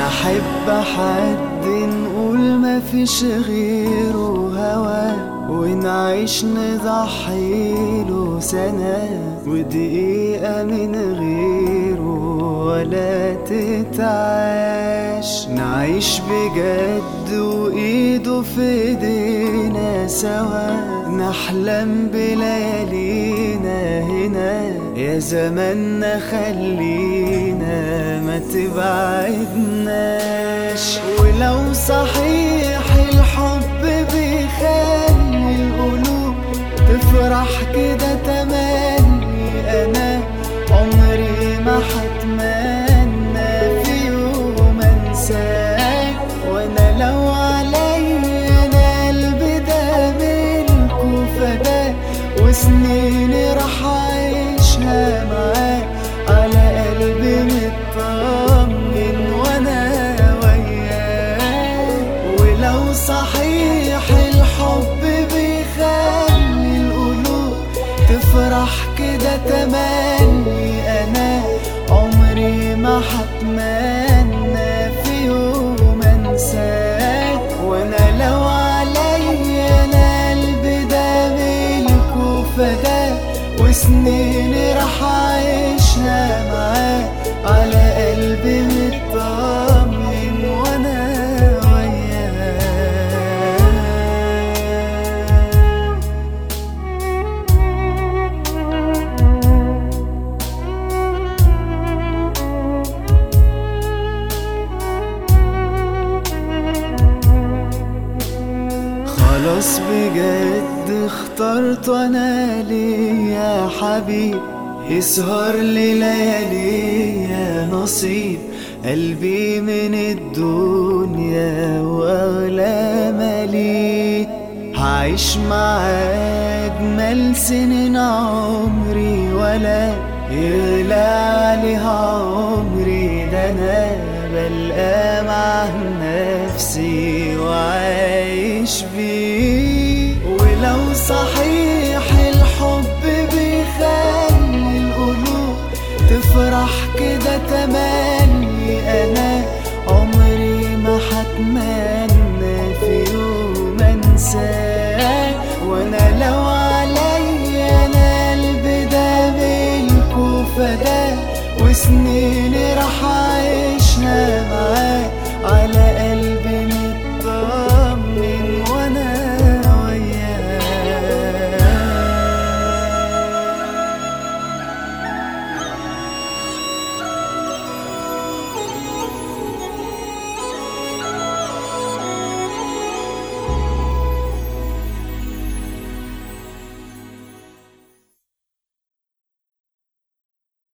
نحب حد نقول مفيش غيره هوا ونعيش نضحي له سنة ودقيقة من غيره ولا تتعاش نعيش بجد وإيده في ايدينا سوا نحلم بليالينا هنا يا زماننا خلينا ما تبعدناش ولو صحيح الحب بيخلي القلوب تفرح كده تملي انا عمري ما هتمنى في يوم انساك وانا لو عليا انا قلبي ده ملكه فداه وسنيني راح اعيشها معاك على قلبي مطمن وانا وياك ولو صحيح الحب بيخلي القلوب تفرح كده تملي انا عمري ما هتمنى في يوم انساك وانا لو عليا انا قلبي ده ملكه فداه وسنيني راح اعيشها معاه على قلبي مطمن وانا وياه خلاص بجد اخترت انا ليا حبيب يسهر لي ليالي نصيب قلبي من الدنيا واغلى مالي هعيش معاه اجمل سنين عمري ولا يغلى عليها عمري ده انا بلقى مع نفسي وعايش بيه ولو صحيح الحب بيخلي القلوب تفرح كده تملي انا عمري ما هتمنى في يوم انساك وانا لو عليا انا قلبي ده ملكه فداه وسنيني راح اعيشها معاه على